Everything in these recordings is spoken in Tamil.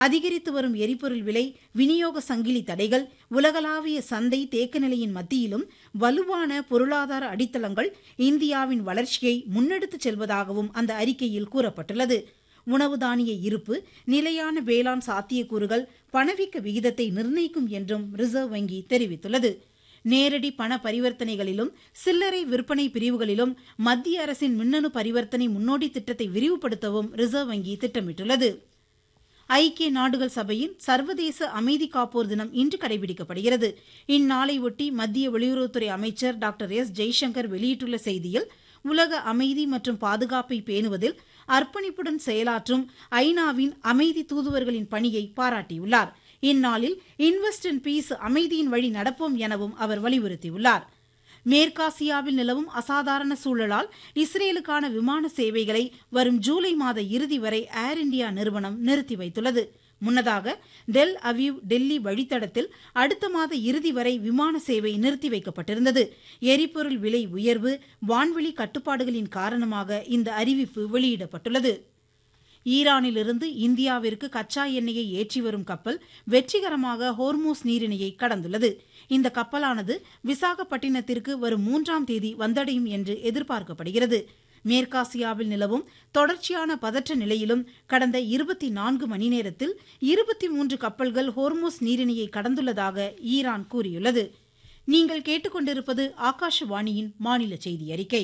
அதிகரித்து வரும் எரிபொருள் விலை விநியோக சங்கிலி தடைகள் உலகளாவிய சந்தை தேக்க நிலையின் மத்தியிலும் வலுவான பொருளாதார அடித்தளங்கள் இந்தியாவின் வளர்ச்சியை முன்னெடுத்துச் செல்வதாகவும் அந்த அறிக்கையில் கூறப்பட்டுள்ளது உணவு தானிய இருப்பு நிலையான வேளாண் சாத்தியக்கூறுகள் பணவீக்க விகிதத்தை நிர்ணயிக்கும் என்றும் ரிசர்வ் வங்கி தெரிவித்துள்ளது நேரடி பண பரிவர்த்தனைகளிலும் சில்லறை விற்பனை பிரிவுகளிலும் மத்திய அரசின் மின்னணு பரிவர்த்தனை முன்னோடி திட்டத்தை விரிவுபடுத்தவும் ரிசர்வ் வங்கி திட்டமிட்டுள்ளது ஐக்கிய நாடுகள் சபையின் சர்வதேச அமைதி காப்போர் தினம் இன்று கடைபிடிக்கப்படுகிறது இந்நாளையொட்டி மத்திய வெளியுறவுத்துறை அமைச்சர் டாக்டர் எஸ் ஜெய்சங்கர் வெளியிட்டுள்ள செய்தியில் உலக அமைதி மற்றும் பாதுகாப்பை பேணுவதில் அர்ப்பணிப்புடன் செயலாற்றும் ஐநாவின் அமைதி தூதுவர்களின் பணியை பாராட்டியுள்ளார் இந்நாளில் இன்வெஸ்ட் இன் பீஸ் அமைதியின் வழி நடப்போம் எனவும் அவர் வலியுறுத்தியுள்ளார் மேற்காசியாவில் நிலவும் அசாதாரண சூழலால் இஸ்ரேலுக்கான விமான சேவைகளை வரும் ஜூலை மாத இறுதி வரை ஏர் இண்டியா நிறுவனம் நிறுத்தி வைத்துள்ளது முன்னதாக டெல் அவீவ் டெல்லி வழித்தடத்தில் அடுத்த மாத இறுதி வரை விமான சேவை நிறுத்தி வைக்கப்பட்டிருந்தது எரிபொருள் விலை உயர்வு வான்வெளி கட்டுப்பாடுகளின் காரணமாக இந்த அறிவிப்பு வெளியிடப்பட்டுள்ளது ஈரானிலிருந்து இந்தியாவிற்கு கச்சா எண்ணெயை ஏற்றி வரும் கப்பல் வெற்றிகரமாக ஹோர்மூஸ் நீரிணையை கடந்துள்ளது இந்த கப்பலானது விசாகப்பட்டினத்திற்கு வரும் மூன்றாம் தேதி வந்தடையும் என்று எதிர்பார்க்கப்படுகிறது மேற்காசியாவில் நிலவும் தொடர்ச்சியான பதற்ற நிலையிலும் கடந்த இருபத்தி நான்கு மணி நேரத்தில் இருபத்தி மூன்று கப்பல்கள் ஹோர்மூஸ் நீரிணையை கடந்துள்ளதாக ஈரான் கூறியுள்ளது நீங்கள் கேட்டுக்கொண்டிருப்பது ஆகாஷவாணியின் மாநில செய்தி அறிக்கை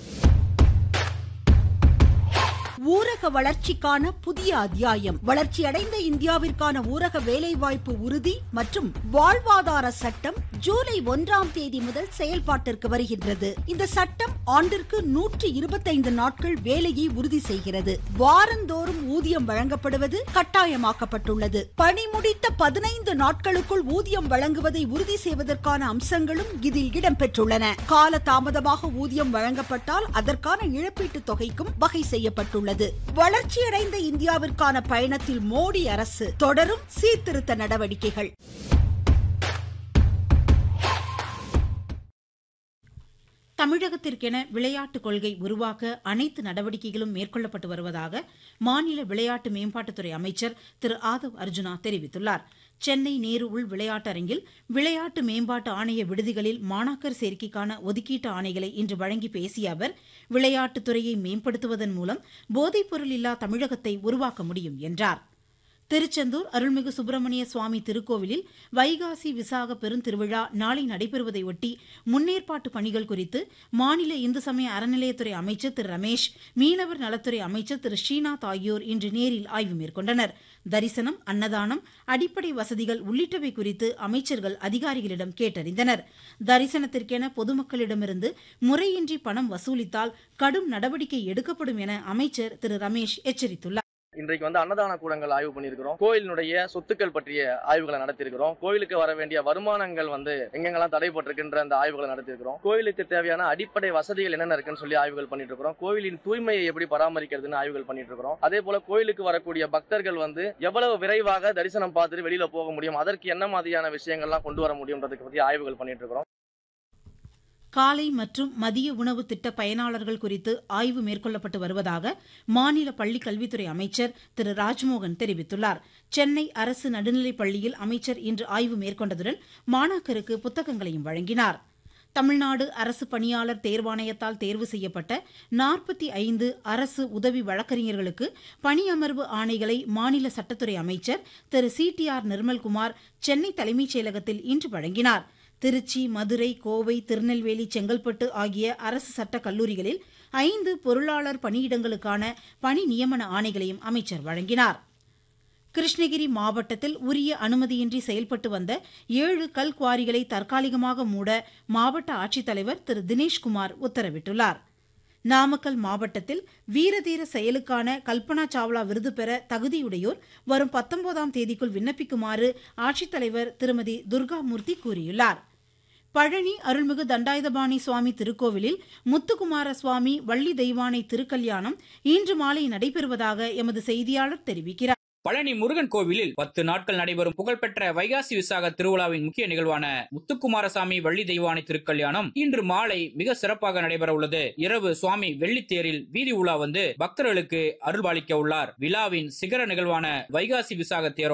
ஊரக வளர்ச்சிக்கான புதிய அத்தியாயம் வளர்ச்சியடைந்த இந்தியாவிற்கான ஊரக வேலைவாய்ப்பு உறுதி மற்றும் வாழ்வாதார சட்டம் ஜூலை ஒன்றாம் தேதி முதல் செயல்பாட்டிற்கு வருகின்றது இந்த சட்டம் ஆண்டிற்கு நூற்றி இருபத்தைந்து நாட்கள் வேலையை உறுதி செய்கிறது வாரந்தோறும் ஊதியம் வழங்கப்படுவது கட்டாயமாக்கப்பட்டுள்ளது பணி முடித்த பதினைந்து நாட்களுக்குள் ஊதியம் வழங்குவதை உறுதி செய்வதற்கான அம்சங்களும் இதில் இடம்பெற்றுள்ளன கால தாமதமாக ஊதியம் வழங்கப்பட்டால் அதற்கான இழப்பீட்டு தொகைக்கும் வகை செய்யப்பட்டுள்ளது உள்ளது வளர்ச்சியடைந்த இந்தியாவிற்கான பயணத்தில் மோடி அரசு தொடரும் சீர்திருத்த நடவடிக்கைகள் தமிழகத்திற்கென விளையாட்டுக் கொள்கை உருவாக்க அனைத்து நடவடிக்கைகளும் மேற்கொள்ளப்பட்டு வருவதாக மாநில விளையாட்டு மேம்பாட்டுத்துறை அமைச்சர் திரு ஆதவ் அர்ஜுனா தெரிவித்துள்ளார் சென்னை நேரு உள் விளையாட்டரங்கில் விளையாட்டு மேம்பாட்டு ஆணைய விடுதிகளில் மாணாக்கர் சேர்க்கைக்கான ஒதுக்கீட்டு ஆணைகளை இன்று வழங்கி பேசிய அவர் விளையாட்டுத்துறையை மேம்படுத்துவதன் மூலம் போதைப்பொருள் இல்லா தமிழகத்தை உருவாக்க முடியும் என்றார் திருச்செந்தூர் அருள்மிகு சுப்பிரமணிய சுவாமி திருக்கோவிலில் வைகாசி விசாக பெருந்திருவிழா நாளை நடைபெறுவதையொட்டி முன்னேற்பாட்டு பணிகள் குறித்து மாநில இந்து சமய அறநிலையத்துறை அமைச்சர் திரு ரமேஷ் மீனவர் நலத்துறை அமைச்சர் திரு ஸ்ரீநாத் ஆகியோர் இன்று நேரில் ஆய்வு மேற்கொண்டனர் தரிசனம் அன்னதானம் அடிப்படை வசதிகள் உள்ளிட்டவை குறித்து அமைச்சர்கள் அதிகாரிகளிடம் கேட்டறிந்தனர் தரிசனத்திற்கென பொதுமக்களிடமிருந்து முறையின்றி பணம் வசூலித்தால் கடும் நடவடிக்கை எடுக்கப்படும் என அமைச்சர் திரு ரமேஷ் எச்சரித்துள்ளார் இன்றைக்கு வந்து அன்னதான கூடங்கள் ஆய்வு பண்ணியிருக்கிறோம் கோயிலினுடைய சொத்துக்கள் பற்றிய ஆய்வுகளை நடத்தியிருக்கிறோம் கோயிலுக்கு வர வேண்டிய வருமானங்கள் வந்து எங்கெங்கெல்லாம் தடைப்பட்டிருக்கின்ற அந்த ஆய்வுகளை நடத்தியிருக்கிறோம் கோயிலுக்கு தேவையான அடிப்படை வசதிகள் என்னென்ன இருக்குன்னு சொல்லி ஆய்வுகள் பண்ணிட்டு இருக்கிறோம் கோயிலின் தூய்மையை எப்படி பராமரிக்கிறதுன்னு ஆய்வுகள் பண்ணிட்டு இருக்கிறோம் அதே போல கோயிலுக்கு வரக்கூடிய பக்தர்கள் வந்து எவ்வளவு விரைவாக தரிசனம் பார்த்துட்டு வெளியில போக முடியும் அதற்கு என்ன மாதிரியான விஷயங்கள்லாம் கொண்டு வர முடியும்ன்றதுக்கு பத்தி ஆய்வுகள் பண்ணிட்டு இருக்கிறோம் காலை மற்றும் மதிய உணவு திட்ட பயனாளர்கள் குறித்து ஆய்வு மேற்கொள்ளப்பட்டு வருவதாக மாநில பள்ளிக் கல்வித்துறை அமைச்சர் திரு ராஜ்மோகன் தெரிவித்துள்ளார் சென்னை அரசு நடுநிலைப் பள்ளியில் அமைச்சர் இன்று ஆய்வு மேற்கொண்டதுடன் மாணாக்கருக்கு புத்தகங்களையும் வழங்கினார் தமிழ்நாடு அரசு பணியாளர் தேர்வாணையத்தால் தேர்வு செய்யப்பட்ட நாற்பத்தி ஐந்து அரசு உதவி வழக்கறிஞர்களுக்கு பணியமர்வு ஆணைகளை மாநில சட்டத்துறை அமைச்சர் திரு C T R Nirmalkumar Chennai தலைமைச் செயலகத்தில் இன்று வழங்கினார் திருச்சி மதுரை கோவை திருநெல்வேலி செங்கல்பட்டு ஆகிய அரசு சட்டக் கல்லூரிகளில் ஐந்து பொருளாளர் பணியிடங்களுக்கான பணி நியமன ஆணைகளையும் அமைச்சர் வழங்கினார் கிருஷ்ணகிரி மாவட்டத்தில் உரிய அனுமதியின்றி செயல்பட்டு வந்த ஏழு கல் குவாரிகளை தற்காலிகமாக மூட மாவட்ட ஆட்சித்தலைவர் திரு தினேஷ்குமார் உத்தரவிட்டுள்ளார் நாமக்கல் மாவட்டத்தில் வீரதீர செயலுக்கான கல்பனா சாவ்லா விருது பெற தகுதியுடையோர் வரும் பத்தொன்பதாம் தேதிக்குள் விண்ணப்பிக்குமாறு ஆட்சித்தலைவர் திருமதி துர்காமூர்த்தி கூறியுள்ளார் பழனி அருள்மிகு தண்டாயுதபாணி சுவாமி திருக்கோவிலில் முத்துக்குமார சுவாமி வள்ளி தெய்வானை திருக்கல்யாணம் இன்று மாலை நடைபெறுவதாக எமது செய்தியாளர் தெரிவிக்கிறார் பழனி முருகன் கோவிலில் பத்து நாட்கள் நடைபெறும் புகழ்பெற்ற வைகாசி விசாக திருவிழாவின் முக்கிய நிகழ்வான முத்துக்குமாரசாமி வள்ளி தெய்வானை திருக்கல்யாணம் இன்று மாலை மிக சிறப்பாக நடைபெற உள்ளது இரவு சுவாமி வெள்ளித்தேரில் வீதி உலா வந்து பக்தர்களுக்கு அருள்பாலிக்க உள்ளார் விழாவின் சிகர நிகழ்வான வைகாசி விசாக தேரோட்டம்